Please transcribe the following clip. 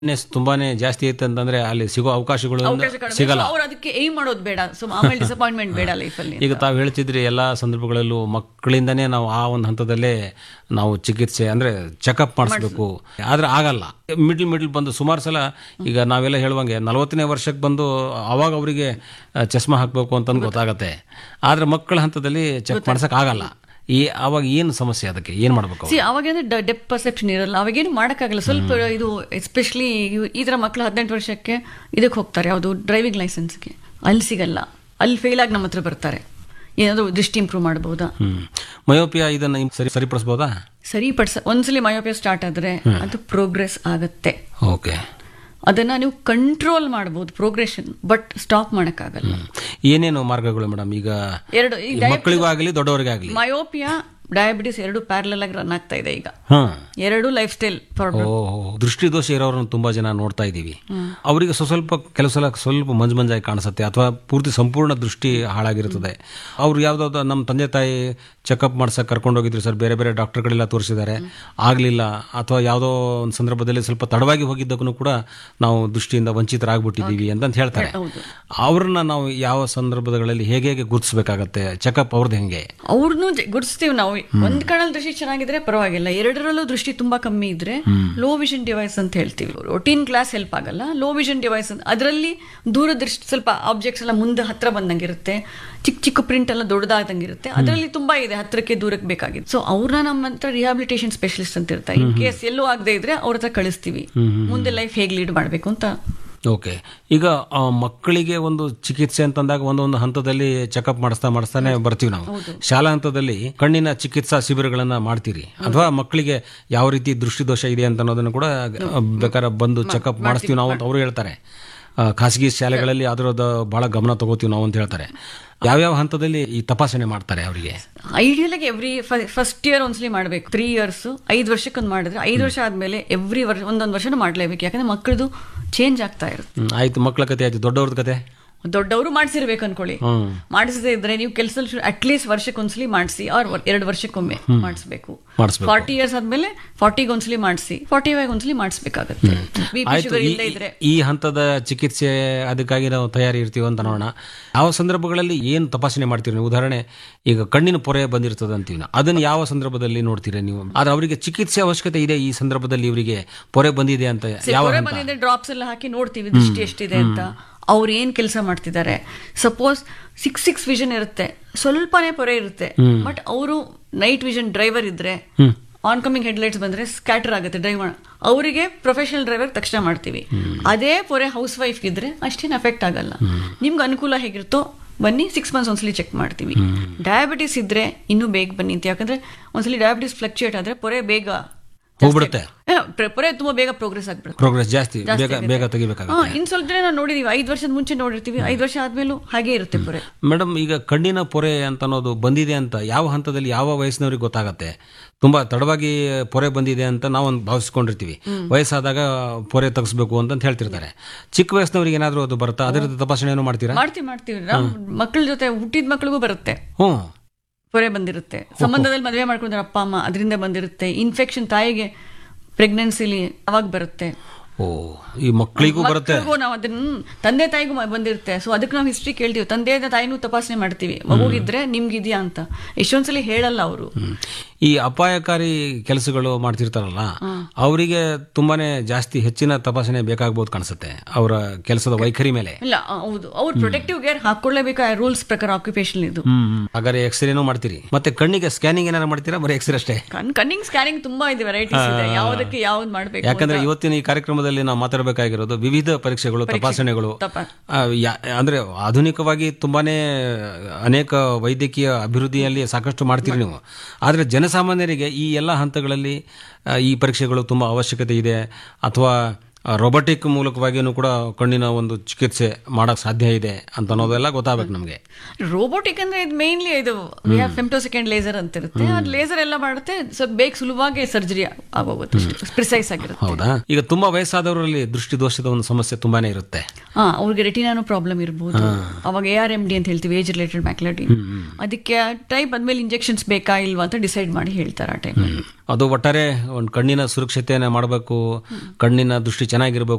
Brightness ತುಂಬಾನೇ ಜಾಸ್ತಿ ಐತೆ ಅಂತಂದ್ರೆ ಅಲ್ಲಿ ಸಿಗೋ ಅವಕಾಶಗಳು ಅವಕಾಶ ಕಡಿಮೆ. ಸಿಗಲ್ಲ So ಅವ್ರು ಅದಕ್ಕೆ ಏಮ್ ಮಾಡೋದು ಬೇಡ ಸೊ ಆಮೇಲೆ ಡಿಸಪಾಯಿಂಟ್ಮೆಂಟ್ ಬೇಡ ಲೈಫಲ್ಲಿ ಈಗ ತಾವು ಹೇಳ್ತಿದ್ರಿ ಎಲ್ಲ ಸಂದರ್ಭಗಳಲ್ಲೂ ಮಕ್ಕಳಿಂದನೇ ನಾವು ಆ ಒಂದು ಹಂತದಲ್ಲೇ ನಾವು ಚಿಕಿತ್ಸೆ ಅಂದ್ರೆ ಚೆಕಪ್ ಮಾಡಿಸ್ಬೇಕು ಆದ್ರೆ ಆಗಲ್ಲ ಮಿಡ್ಲ್ ಮಿಡ್ಲ್ ಬಂದು ಸುಮಾರು ಸಲ ಈಗ ನಾವೆಲ್ಲ ಹೇಳುವಂಗೆ ನಲವತ್ತನೇ ವರ್ಷಕ್ಕೆ ಬಂದು ಅವಾಗ ಅವರಿಗೆ ಚಸ್ಮಾ ಹಾಕಬೇಕು ಅಂತಂದು ಗೊತ್ತಾಗತ್ತೆ ಆದ್ರೆ ಮಕ್ಕಳ ಹಂತದಲ್ಲಿ ಚೆಕ್ ಮಾಡ್ಸಕ್ ಆಗಲ್ಲ ಈ ಅವಾಗ ಏನು ಸಮಸ್ಯೆ ಅದಕ್ಕೆ ಏನು ಮಾಡ್ಬೇಕು ಸಿ ಅವಾಗೇಂದ್ರೆ ಡೆಪ್ ಪರ್ಸೆಪ್ಷನ್ ಇರಲ್ಲ ಅವಾಗೇನು ಮಾಡೋಕ್ಕಾಗಲ್ಲ ಸ್ವಲ್ಪ ಇದು ಎಸ್ಪೆಷಲಿ ಈ ಥರ ಮಕ್ಕಳು ಹದಿನೆಂಟು ವರ್ಷಕ್ಕೆ ಇದಕ್ಕೆ ಹೋಗ್ತಾರೆ ಯಾವುದು ಡ್ರೈವಿಂಗ್ ಲೈಸೆನ್ಸ್ಗೆ ಅಲ್ಲಿ ಸಿಗಲ್ಲ ಅಲ್ಲಿ ಫೇಲ್ ಆಗಿ ನಮ್ಮ ಹತ್ರ ಬರ್ತಾರೆ ಏನಾದರೂ ದೃಷ್ಟಿ ಇಂಪ್ರೂವ್ ಮಾಡ್ಬೋದಾ ಹ್ಮ್ ಮಯೋಪಿಯಾ ಇದನ್ನ ಸರಿ ಸರಿಪಡಿಸ್ಬೋದಾ ಸರಿಪಡಿಸ ಒಂದ್ಸಲಿ ಮಯೋಪಿಯ ಸ್ಟಾರ್ಟ್ ಆದ್ರೆ ಅದು ಪ್ರೋಗ್ರೆಸ್ ಆಗತ್ತೆ ಓಕೆ ಅದನ್ನ ನೀವು ಕಂಟ್ರೋಲ್ ಮಾಡ್ಬೋದು ಪ್ರೋಗ್ರೆಷನ್ ಬಟ್ ಸ್ಟಾಪ್ ಮಾಡೋಕ್ಕಾಗಲ್ಲ ಏನೇನು ಮಾರ್ಗಗಳು ಮೇಡಮ್ ಈಗ ಎರಡು ಈ ಈ ಮಕ್ಕಳಿಗೂ ಆಗಲಿ ದೊಡ್ಡವರಿಗಾಗಲಿ ಮಯೋಪಿಯಾ ಡಯಾಬಿಟಿಸ್ ಎರಡು ಪ್ಯಾರಲಲ್ ಆಗಿ ರನ್ ಆಗ್ತಾ ಇದೆ ಈಗ ಹಾ ಎರಡು ಲೈಫ್ ಸ್ಟೈಲ್ ಪ್ರಾಬ್ಲಮ್ ಓ ದೃಷ್ಟಿ ದೋಷ ಇರೋರನ್ನ ತುಂಬಾ ಜನ ನೋಡ್ತಾ ಇದ್ದೀವಿ ಅವರಿಗೆ ಸ್ವ- ಸ್ವಲ್ಪ ಕೆಲವು ಸಲ ಸ್ವಲ್ಪ ಮಂಜು ಮಂಜಾಗಿ ಕಾಣಿಸುತ್ತೆ ಅಥವಾ ಪೂರ್ತಿ ಸಂಪೂರ್ಣ ದೃಷ್ಟಿ ಹಾಳಾಗಿರುತ್ತದೆ ಅವ್ರು ಯಾವ್ದಾವ್ದು ನಮ್ಮ ತಂದೆ ತಾಯಿ ಚೆಕಪ್ ಮಾಡ್ಸಕ್ ಕರ್ಕೊಂಡು ಹೋಗಿದ್ರು ಸರ್ ಬೇರೆ ಬೇರೆ ಡಾಕ್ಟರ್ಗಳೆಲ್ಲ ತೋರಿಸಿದ್ದಾರೆ ಆಗ್ಲಿಲ್ಲ ಅಥವಾ ಯಾವುದೋ ಒಂದು ಸಂದರ್ಭದಲ್ಲಿ ಸ್ವಲ್ಪ ತಡವಾಗಿ ಹೋಗಿದ್ದಕ್ಕೂ ಕೂಡ ನಾವು ದೃಷ್ಟಿಯಿಂದ ವಂಚಿತರಾಗ್ಬಿಟ್ಟಿದ್ದೀವಿ ಅಂತಂತ ಹೇಳ್ತಾರೆ ಅವ್ರನ್ನ ನಾವು ಯಾವ ಸಂದರ್ಭಗಳಲ್ಲಿ ಹೇಗೆ ಹೇಗೆ ಗುರುತಿಸಬೇಕಾಗತ್ತೆ ಚೆಕಪ್ ಅವ್ರದ್ದು ಹೆಂಗೆ ಅವ್ರನ್ನೂ ಗುರ್ಸ್ತೀವಿ ನಾವು ಒಂದ್ ಕಣ್ಣಲ್ಲಿ ದೃಷ್ಟಿ ಚೆನ್ನಾಗಿದ್ರೆ ಪರವಾಗಿಲ್ಲ ಎರಡರಲ್ಲೂ ದೃಷ್ಟಿ ತುಂಬಾ ಕಮ್ಮಿ ಇದ್ರೆ ಲೋ ವಿಷನ್ ಡಿವೈಸ್ ಅಂತ ಹೇಳ್ತೀವಿ ರೊಟೀನ್ ಕ್ಲಾಸ್ ಹೆಲ್ಪ್ ಆಗಲ್ಲ ಲೋ ವಿಷನ್ ಡಿವೈಸ್ ಅದರಲ್ಲಿ ದೂರದೃಷ್ಟಿ ಸ್ವಲ್ಪ ಆಬ್ಜೆಕ್ಟ್ಸ್ ಎಲ್ಲ ಮುಂದೆ ಹತ್ರ ಬಂದಂಗಿರುತ್ತೆ ಚಿಕ್ಕ ಚಿಕ್ಕ ಪ್ರಿಂಟ್ ಎಲ್ಲ ದೊಡ್ಡದಾದಂಗಿರುತ್ತೆ ಅದರಲ್ಲಿ ತುಂಬಾ ಇದೆ ಹತ್ರಕ್ಕೆ ದೂರಕ್ಕೆ ಬೇಕಾಗಿದೆ ಸೊ ಅವ್ರನ್ನ ನಮ್ಮ ಹತ್ರ ರಿಹಾಬಿಲಿಟೇಷನ್ ಸ್ಪೆಷಲಿಸ್ಟ್ ಅಂತ ಇರ್ತಾರೆ ಇನ್ ಕೇಸ್ ಎಲ್ಲೂ ಆಗದೆ ಇದ್ರೆ ಅವ್ರ ಹತ್ರ ಕಳಿಸ್ತೀವಿ ಮುಂದೆ ಲೈಫ್ ಹೇಗೆ ಲೀಡ್ ಮಾಡಬೇಕು ಅಂತ ಓಕೆ ಈಗ ಆ, ಮಕ್ಕಳಿಗೆ ಒಂದು ಚಿಕಿತ್ಸೆ ಅಂತಂದಾಗ ಒಂದೊಂದು ಹಂತದಲ್ಲಿ ಚೆಕಪ್ ಮಾಡಿಸ್ತಾ ಮಾಡಿಸ್ತಾನೆ ಬರ್ತೀವಿ ನಾವು ಶಾಲಾ ಹಂತದಲ್ಲಿ ಕಣ್ಣಿನ ಚಿಕಿತ್ಸಾ ಶಿಬಿರಗಳನ್ನ ಮಾಡ್ತೀರಿ ಅಥವಾ ಮಕ್ಕಳಿಗೆ ಯಾವ ರೀತಿ ದೃಷ್ಟಿದೋಷ ಇದೆ ಅಂತ ಅನ್ನೋದನ್ನು ಕೂಡ ಆ, ಬೇಕಾದ್ರೆ ಬಂದು ಚೆಕಪ್ ಮಾಡಿಸ್ತೀವಿ ನಾವು ಅಂತ ಅವರು ಹೇಳ್ತಾರೆ ಆ, ಖಾಸಗಿ ಶಾಲೆಗಳಲ್ಲಿ ಅದರದ ಬಹಳ ಗಮನ ತಗೋತೀವಿ ನಾವು ಅಂತ ಹೇಳ್ತಾರೆ ಯಾವ್ಯಾವ ಹಂತದಲ್ಲಿ ಈ ತಪಾಸಣೆ ಮಾಡ್ತಾರೆ ಅವರಿಗೆ ಐಡಿಯಲ್ ಆಗಿ ಎವ್ರಿ ಫಸ್ಟ್ ಇಯರ್ ಒಂದ್ಸಲಿ ಮಾಡಬೇಕು ತ್ರೀ ಇಯರ್ಸ್ ಐದು ವರ್ಷಕ್ಕೊಂದು ಮಾಡಿದ್ರೆ ಐದು ವರ್ಷ ಆದ್ಮೇಲೆ ಎವ್ರಿ ವರ್ಷ ಒಂದೊಂದು ವರ್ಷನೂ ಮಾಡ್ಲೇಬೇಕು ಯಾಕಂದ್ರೆ ಮಕ್ಕಳದು ಚೇಂಜ್ ಆಗ್ತಾ ಇರುತ್ತೆ ಆಯ್ತು ಮಕ್ಕಳ ಕತೆ ಆಯ್ತು ದೊಡ್ಡವ್ರದ್ದು ಕತೆ ದೊಡ್ಡವರು ಮಾಡಿಸಿರ್ಬೇಕು ಅನ್ಕೊಳ್ಳಿ ಹ್ಮ್ ಮಾಡಿಸದೇ ಇದ್ರೆ ನೀವು ಕೆಲಸದಲ್ಲಿ ಅಟ್ಲೀಸ್ಟ್ ವರ್ಷಕ್ಕೊಂದ್ಸಲಿ ಮಾಡಿಸಿ ಅವ್ರ ಎರಡು ವರ್ಷಕ್ಕೊಮ್ಮೆ ಮಾಡಿಸ್ಬೇಕು ಮಾಡಿಸ್ಬೇಕು ಫಾರ್ಟಿ ಇಯರ್ಸ್ ಆದ್ಮೇಲೆ ಫಾರ್ಟಿಗೆ ಒಂದ್ಸಲಿ ಮಾಡಿಸಿ ಫಾರ್ಟಿ ಫೈವ್ ಒಂದ್ಸಲಿ ಮಾಡಿಸ್ಬೇಕಾಗತ್ತೆ ಬಿ ಪಿ ಆಯ್ತು ಶುಗರ್ ಈ- ಇಲ್ಲದೆ ಇದ್ರೆ ಈ ಹಂತದ ಚಿಕಿತ್ಸೆ ಅದಕ್ಕಾಗಿ ನಾವು ತಯಾರಿ ಇರ್ತೀವಿ ಅಂತ ನೋಡೋಣ ಯಾವ ಸಂದರ್ಭಗಳಲ್ಲಿ ಏನು ತಪಾಸಣೆ ಮಾಡ್ತೀರಿ ನೀವು ಉದಾಹರಣೆ ಈಗ ಕಣ್ಣಿನ ಪೊರೆ ಬಂದಿರ್ತದೆ ಅಂತೀವಿ ನಾವು ಅದನ್ನ ಯಾವ ಸಂದರ್ಭದಲ್ಲಿ ನೋಡ್ತೀರಾ ನೀವು ಆದ್ರೆ ಅವರಿಗೆ ಚಿಕಿತ್ಸೆ ಅವಶ್ಯಕತೆ ಇದೆ ಈ ಸಂದರ್ಭದಲ್ಲಿ ಇವರಿಗೆ ಪೊರೆ ಬಂದಿದೆ ಅಂತ ಯಾವ ಹೊರ ಹಂತ ಬಂದಿದ್ರೆ ಡ್ರಾಪ್ಸ್ ಎಲ್ಲ ಹಾಕಿ ನೋಡ್ತೀವಿ ದೃಷ್ಟಿ ಎಷ್ಟಿದೆ ಅಂತ ಅವ್ರು ಏನ್ ಕೆಲಸ ಮಾಡ್ತಿದ್ದಾರೆ ಸಪೋಸ್ ಸಿಕ್ಸ್ ಸಿಕ್ಸ್ ವಿಷನ್ ಇರುತ್ತೆ ಸ್ವಲ್ಪನೇ ಪೊರೆ ಇರುತ್ತೆ ಬಟ್ ಅವರು ನೈಟ್ ವಿಷನ್ ಡ್ರೈವರ್ ಇದ್ರೆ ಆನ್ ಕಮಿಂಗ್ ಹೆಡ್ಲೈಟ್ಸ್ ಬಂದ್ರೆ ಸ್ಕ್ಯಾಟರ್ ಆಗುತ್ತೆ ಡ್ರೈವರ್ ಅವರಿಗೆ ಪ್ರೊಫೆಷನಲ್ ಡ್ರೈವರ್ ತಕ್ಷಣ ಮಾಡ್ತೀವಿ ಅದೇ ಪೊರೆ ಹೌಸ್ ವೈಫ್ ಇದ್ರೆ ಅಷ್ಟೇನು ಎಫೆಕ್ಟ್ ಆಗಲ್ಲ ನಿಮ್ಗೆ ಅನುಕೂಲ ಹೇಗಿರುತ್ತೋ ಬನ್ನಿ ಸಿಕ್ಸ್ ಮಂತ್ಸ್ ಒಂದ್ಸಲಿ ಚೆಕ್ ಮಾಡ್ತೀವಿ ಡಯಾಬಿಟಿಸ್ ಇದ್ರೆ ಇನ್ನೂ ಬೇಗ ಬನ್ನಿ ಅಂತ ಯಾಕಂದ್ರೆ ಒಂದ್ಸಲಿ ಡಯಾಬಿಟಿಸ್ ಫ್ಲಕ್ಚುಯೇಟ್ ಆದ್ರೆ ಪೊರೆ ಬೇಗ ಹೋಗ್ಬಿಡುತ್ತೆ ಏ, ಪ್ರ- ಪೊರೆ ತುಂಬಾ ಬೇಗ ಪ್ರೋಗ್ರೆಸ್ ಆಗ್ಬಿಡುತ್ತೆ ಪ್ರೋಗ್ರೆಸ್ ಜಾಸ್ತಿ ಜಾಸ್ತಿ ಬೇಗ ಆಗುತ್ತೆ. ಬೇಗ ತೆಗಿಬೇಕಾಗುತ್ತೆ ಹಾ, ಇನ್ ಸ್ವಲ್ಪ ದಿನ ನಾವು ನೋಡಿದೀವಿ ಐದು ವರ್ಷದ ಮುಂಚೆ ನೋಡಿರ್ತೀವಿ ಐದು ವರ್ಷ ಆದ್ಮೇಲೂ ಹಾಗೆ ಇರುತ್ತೆ ಪೊರೆ ಮೇಡಮ್ ಈಗ ಕಣ್ಣಿನ ಪೊರೆ ಅಂತ ಅನ್ನೋದು ಬಂದಿದೆ ಅಂತ ಯಾವ ಹಂತದಲ್ಲಿ ಯಾವ ವಯಸ್ಸಿನವ್ರಿಗೆ ಗೊತ್ತಾಗತ್ತೆ ತುಂಬಾ ತಡವಾಗಿ ಪೊರೆ ಬಂದಿದೆ ಅಂತ ನಾವು ಒಂದು ಭಾವಿಸ್ಕೊಂಡಿರ್ತೀವಿ ವಯಸ್ಸಾದಾಗ ಪೊರೆ ತೆಗಿಸ್ಬೇಕು ಅಂತ ಹೇಳ್ತಿರ್ತಾರೆ ಚಿಕ್ಕ ವಯಸ್ಸಿನವ್ರಿಗೆ ಏನಾದರೂ ಅದು ಬರುತ್ತಾ ಅದರ ತಪಾಸಣೆ ಏನೋ ಮಾಡ್ತೀರಾ ಮಾಡ್ತೀವಿ ಮಾಡ್ತೀವಿ ನಮ್ ಮಕ್ಕಳ ಜೊತೆ ಹುಟ್ಟಿದ ಮಕ್ಳಿಗೂ ಬರುತ್ತೆ ಹ್ಞೂ ಪೊರೆ ಬಂದಿರುತ್ತೆ ಸಂಬಂಧದಲ್ಲಿ ಮದುವೆ ಮಾಡ್ಕೊಂಡ್ರೆ ಅಪ್ಪ ಅಮ್ಮ ಅದರಿಂದ ಬಂದಿರುತ್ತೆ ಇನ್ಫೆಕ್ಷನ್ ತಾಯಿಗೆ ಪ್ರೆಗ್ನೆನ್ಸಿಲಿ ಅವಾಗ ಬರುತ್ತೆ ಓ ಈ ಮಕ್ಕಳಿಗೂ ಬರುತ್ತೆ ಮಕ್ಳಿಗೂ ನಾವು ಅದನ್ನ ಹ್ಮ್, ತಂದೆ ತಾಯಿಗೂ ಮ- ಬಂದಿರುತ್ತೆ ಸೊ ಅದಕ್ಕೆ ನಾವು ಹಿಸ್ಟ್ರಿ ಕೇಳ್ತೀವಿ ತಂದೆ ತಾಯಿನೂ ತಪಾಸಣೆ ಮಾಡ್ತೀವಿ ಮಗುಗಿದ್ರೆ ನಿಮ್ಗಿದ್ಯಾ ಅಂತ ಎಷ್ಟೊಂದ್ಸಲಿ ಹೇಳಲ್ಲ ಅವರು ಹ್ಮ್. ಈ ಅಪಾಯಕಾರಿ ಕೆಲಸಗಳು ಮಾಡ್ತಿರ್ತಾರಲ್ಲ ಅವರಿಗೆ ತುಂಬಾನೇ ಜಾಸ್ತಿ ಹೆಚ್ಚಿನ ತಪಾಸಣೆ ಬೇಕಾಗ್ಬೋದು ಕಾಣಿಸುತ್ತೆ ಅವರ ಕೆಲಸದ ವೈಖರಿ ಮೇಲೆ ಇಲ್ಲ ಆ, ಹೌದು ಅವ್ರು ಪ್ರೊಟೆಕ್ಟಿವ್ ಗೇರ್ ಹಾಕೊಳ್ಳೇಬೇಕು ರೂಲ್ಸ್ ಪ್ರಕಾರ ಆಕ್ಯುಪೇಷನ್ ಇದು ಹಾಗಾದ್ರೆ ಎಕ್ಸ್ರೇನೂ ಮಾಡ್ತೀರಿ ಮತ್ತೆ ಕಣ್ಣಿಗೆ ಸ್ಕ್ಯಾನಿಂಗ್ ಏನಾರು ಮಾಡ್ತೀರಾ ಬರೀ ಎಕ್ಸ್ರೇ ಅಷ್ಟೇ ಕಣ್ ಕಣ್ಣಿಂಗ್ ಸ್ಕ್ಯಾನಿಂಗ್ ತುಂಬಾ ಇದೆ ವೆರೈಟೀಸ್ ಇದೆ ಯಾವ್ದಕ್ಕೆ ಯಾವ್ದು ಮಾಡ್ಬೇಕು ಯಾಕಂದ್ರೆ ಇವತ್ತಿನ ಈ ಕಾರ್ಯಕ್ರಮದಲ್ಲಿ ನಾವು ಮಾತಾಡಬೇಕಾಗಿರೋದು ವಿವಿಧ ಪರೀಕ್ಷೆಗಳು ತಪಾಸಣೆಗಳು ತಪ ಆ, ಯಾ- ಅಂದ್ರೆ ಆಧುನಿಕವಾಗಿ ತುಂಬಾನೇ ಅನೇಕ ವೈದ್ಯಕೀಯ ಅಭಿವೃದ್ಧಿಯಲ್ಲಿ ಸಾಕಷ್ಟು ಮಾಡ್ತೀರಿ ನೀವು ಆದ್ರೆ ಜನಸಾಮಾನ್ಯರಿಗೆ ಈ ಎಲ್ಲ ಹಂತಗಳಲ್ಲಿ ಆ, ಈ ಪರೀಕ್ಷೆಗಳು ತುಂಬಾ ಅವಶ್ಯಕತೆ ಇದೆ ಅಥವಾ ರೊಬೊಟಿಕ್ ಮೂಲಕವಾಗಿಯೂ ಕೂಡ ಕಣ್ಣಿನ ಒಂದು ಚಿಕಿತ್ಸೆ ಮಾಡಕ್ ಸಾಧ್ಯ ಇದೆ ಅಂತ ಅನ್ನೋದೆಲ್ಲ ಗೊತ್ತಾಗಬೇಕು ನಮಗೆ ರೋಬೋಟಿಕ್ ಅಂದ್ರೆ ಇದು ಮೇನ್ಲಿ ಇದು ಫೆಮ್ಟೋ ಸೆಕೆಂಡ್ ಲೇಸರ್ ಅಂತ ಇರುತ್ತೆ ಅದು ಲೇಸರ್ ಎಲ್ಲ ಮಾಡುತ್ತೆ ಸ್ವಲ್ಪ ಬೇಗ ಸುಲಭವಾಗಿ ಸರ್ಜರಿ ಆಗೋಗುತ್ತೆ ಪ್ರಿಸೈಸ್ ಆಗಿರುತ್ತೆ ಹೌದಾ ಈಗ ತುಂಬಾ ವಯಸ್ಸಾದವರಲ್ಲಿ ದೃಷ್ಟಿ ದೋಷದ ಒಂದು ಸಮಸ್ಯೆ ತುಂಬಾನೇ ಇರುತ್ತೆ ಹಾ ಅವ್ರಿಗೆ ರೆಟಿನಾನು ಪ್ರಾಬ್ಲಮ್ ಇರ್ಬೋದು ಅವಾಗ ಎ ಆರ್ ಎಂ ಡಿ ಅಂತ ಹೇಳ್ತೀವಿ ಏಜ್ ರಿಲೇಟೆಡ್ ಮ್ಯಾಕ್ಲಡಿ ಅದಕ್ಕೆ ಟೈಪ್ ಆದ್ಮೇಲೆ ಇಂಜೆಕ್ಷನ್ಸ್ ಬೇಕಾ ಇಲ್ವಾ ಅಂತ ಡಿಸೈಡ್ ಮಾಡಿ ಹೇಳ್ತಾರೆ ಆ ಟೈಮಲ್ಲಿ ಅದು ಒಟ್ಟಾರೆ ಒಂದು ಕಣ್ಣಿನ ಸುರಕ್ಷತೆಯನ್ನ ಮಾಡಬೇಕು ಕಣ್ಣಿನ ದೃಷ್ಟಿ ಚೆನ್ನಾಗಿರ್ಬೇಕು